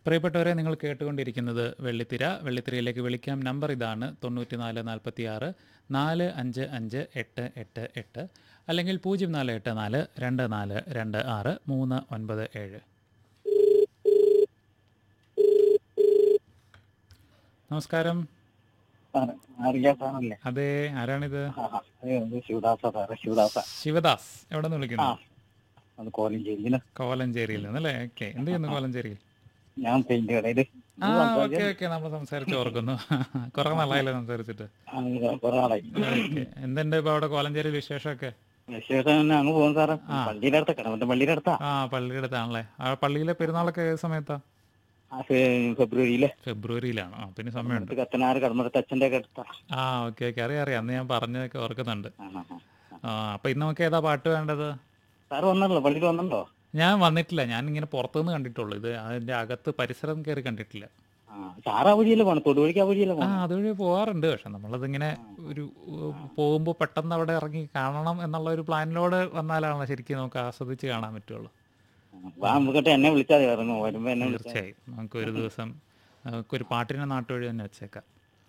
പ്രിയപ്പെട്ടവരെ നിങ്ങൾ കേട്ടുകൊണ്ടിരിക്കുന്നത് വെള്ളിത്തിര വെള്ളിത്തിരയിലേക്ക് വിളിക്കാം നമ്പർ ഇതാണ് തൊണ്ണൂറ്റി നാല് നാൽപ്പത്തി ആറ് നാല് അഞ്ച് അഞ്ച് എട്ട് എട്ട് എട്ട് അല്ലെങ്കിൽ പൂജ്യം നാല് എട്ട് നാല് രണ്ട് നാല് രണ്ട് ആറ് മൂന്ന് ഒൻപത് ഏഴ് നമസ്കാരം സാറ് അറിയാ സാറല്ലേ അതെ ആരാണിത് ആ, ആ, ഇത് ശിവദാസ സാറേ ശിവദാസ ശിവദാസ് എവിടെ നിന്ന് വിളിക്കുന്നു അത് കോലഞ്ചേരിയില് കോലഞ്ചേരിയിൽ നിന്നല്ലേ ഓക്കെ എന്ത് ചെയ്യുന്നു കോലഞ്ചേരിയിൽ ഞാൻ പെയിന്റ് കടയില് ആ ഓക്കെ ഓക്കെ നമ്മൾ സംസാരിച്ച് ഓർക്കുന്നു കുറെ നാളായില്ലേ സംസാരിച്ചിട്ട് കുറെ ആളായി ഓക്കെ എന്തുണ്ട് ഇപ്പൊ അവിടെ കോലഞ്ചേരി വിശേഷമൊക്കെ വിശേഷം തന്നെ അങ്ങ് പോകും സാറേ പള്ളിയുടെ അടുത്ത കടമറ്റ പള്ളിയുടെ അടുത്താ ആ പള്ളിയുടെ അടുത്താണല്ലേ ആ പള്ളിയിലെ പെരുന്നാളൊക്കെ ഏത് സമയത്താ ആ ഫെ- ഫെബ്രുവരിയില് ഫെബ്രുവരിയിലാണ് ആ പിന്നെ സമയമുണ്ട് അടുത്ത് കത്തനാറ് കടമറ്റ അച്ഛന്റെ ഒക്കെ അടുത്താ ആ ഓക്കെ ഓക്കെ അറിയാം അറിയാം അന്ന് ഞാൻ പറഞ്ഞതൊക്കെ ഓർക്കുന്നുണ്ട് ആ, ആ, ആ. ആ അപ്പൊ ഇന്ന് നമുക്ക് ഏതാ പാട്ട് വേണ്ടത് സാറ് വന്നല്ലോ പള്ളിയിൽ വന്നല്ലോ ഞാൻ വന്നിട്ടില്ല ഞാൻ ഇങ്ങനെ പുറത്തുനിന്ന് കണ്ടിട്ടുള്ളൂ ഇത് അതിന്റെ അകത്ത് പരിസരം കയറി കണ്ടിട്ടില്ല ആ സാറ് ആ വഴിയല്ലേ പോണം തൊടുവഴിക്ക് ആ വഴിയല്ലേ ആ പോണം അതുവഴി പോകാറുണ്ട് പക്ഷെ നമ്മളതിങ്ങനെ ഒരു പോകുമ്പോൾ പെട്ടെന്ന് അവിടെ ഇറങ്ങി കാണണം എന്നുള്ള ഒരു പ്ലാനിലൂടെ വന്നാലാണ് ശരിക്കും നമുക്ക് ആസ്വദിച്ച് കാണാൻ പറ്റുള്ളൂ വാ നമുക്കിട്ട് എന്നെ വിളിച്ചാൽ മതി ഇറങ്ങും വരുമ്പോ എന്നെ വിളിച്ചാൽ തീർച്ചയായും നമുക്ക് ഒരു ദിവസം നമുക്കൊരു പാട്ടിനെ നാട്ടുവഴി തന്നെ വെച്ചേക്കാം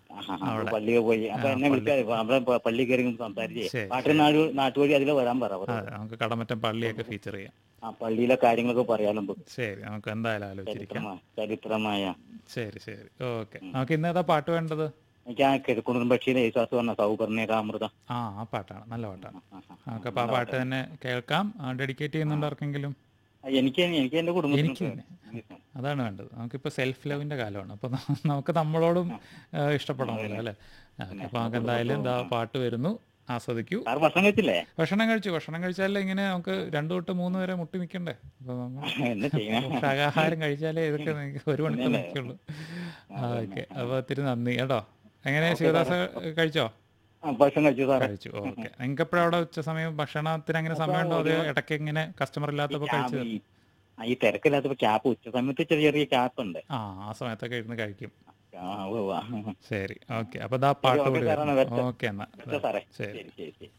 പള്ളിയിൽ പോയി അപ്പൊ എന്നെ വിളിച്ചാൽ മതി അവിടെ പ- പള്ളി കയറി സംസാരിച്ചേ ശരി, പാട്ടിന് നാട് നാട്ടുവഴി അതിലെ വരാൻ പറ അവരോട്. അതെ നമുക്ക് കടമറ്റം പള്ളിയൊക്കെ ഫീച്ചർ ചെയ്യാം ആ പള്ളിയിലെ കാര്യങ്ങളൊക്കെ പറയാലോ നമുക്ക് ശരി നമുക്ക് എന്തായാലും ആലോചിച്ചിരിക്കാം ചരിത്രമായ ചരിത്രമായ ശരി ശരി ഓക്കെ നമുക്ക് ഇന്ന് ഏതാ പാട്ട് വേണ്ടത് എനിക്ക് ആ കിഴക്കുണും പക്ഷിയിലെ യേശുദാസ് പറഞ്ഞ സൗകര്യമൃതം ആ ആ പാട്ടാണ് നല്ല പാട്ടാണ് നമുക്കപ്പോൾ ആ പാട്ട് തന്നെ കേൾക്കാം ഡെഡിക്കേറ്റ് ചെയ്യുന്നുണ്ട് ആർക്കെങ്കിലും എനിക്ക് എനിക്ക് എന്റെ കുടുംബത്തിന് എനിക്ക് തന്നെ. അതാണ് വേണ്ടത് നമുക്കിപ്പോൾ സെൽഫ് ലവിൻ്റെ കാലമാണ് അപ്പോൾ നമുക്ക് നമ്മളോടും ആ, ഇഷ്ടപ്പെടണമല്ലോ അല്ലേ അപ്പോൾ നമുക്ക് എന്തായാലും എന്താ പാട്ട് വരുന്നു ആസ്വദിക്കൂ സാറ് ഭക്ഷണം കഴിച്ചില്ലേ ഭക്ഷണം കഴിച്ചു ഭക്ഷണം കഴിച്ചാലേ ഇങ്ങനെ നമുക്ക് രണ്ടു തൊട്ട് മൂന്ന് വരെ മുട്ടി നിൽക്കണ്ടേ അപ്പോൾ നമ്മൾ എന്താ ചെയ്യണേ പോഷകാഹാരം കഴിച്ചാലേ ഇതൊക്കെ നിക്ക് ഒരു മണിക്കൂർ നിൽക്കുള്ളൂ ഓക്കെ അപ്പോൾ ഒത്തിരി നന്ദി കേട്ടോ എങ്ങനെ ശിവദാസ കഴിച്ചോ ആ, ഭക്ഷണം കഴിച്ചു സാറേ കഴിച്ചു ഓക്കെ നിങ്ങൾക്ക് എപ്പോഴും അവിടെ ഉച്ച സമയം ഭക്ഷണത്തിന് അങ്ങനെ സമയമുണ്ടോ അതോ ഇടയ്ക്ക് ഇങ്ങനെ കസ്റ്റമർ ഇല്ലാത്തപ്പോൾ കഴിച്ചു ക്യാബ് ഈ- ആ, ഈ തിരക്കില്ലാത്തപ്പോ ക്യാപ്പ് ഉച്ച സമയത്ത് ചെറിയ ചെറിയ ക്യാപ്പ് ഉണ്ട് ആ ആ സമയത്തൊക്കെ ഇരുന്ന് കഴിക്കും ആ, ഉവ്വ് ഉവ്വ്. ശരി ഓക്കെ അപ്പോൾ ദാ പാട്ട് ഓക്കെ കൂടി സാറേ, എന്നാ വെച്ചോ. ഓക്കെ എന്നാ വെച്ചോ സാറേ ശരി ശരി ശരി ശരി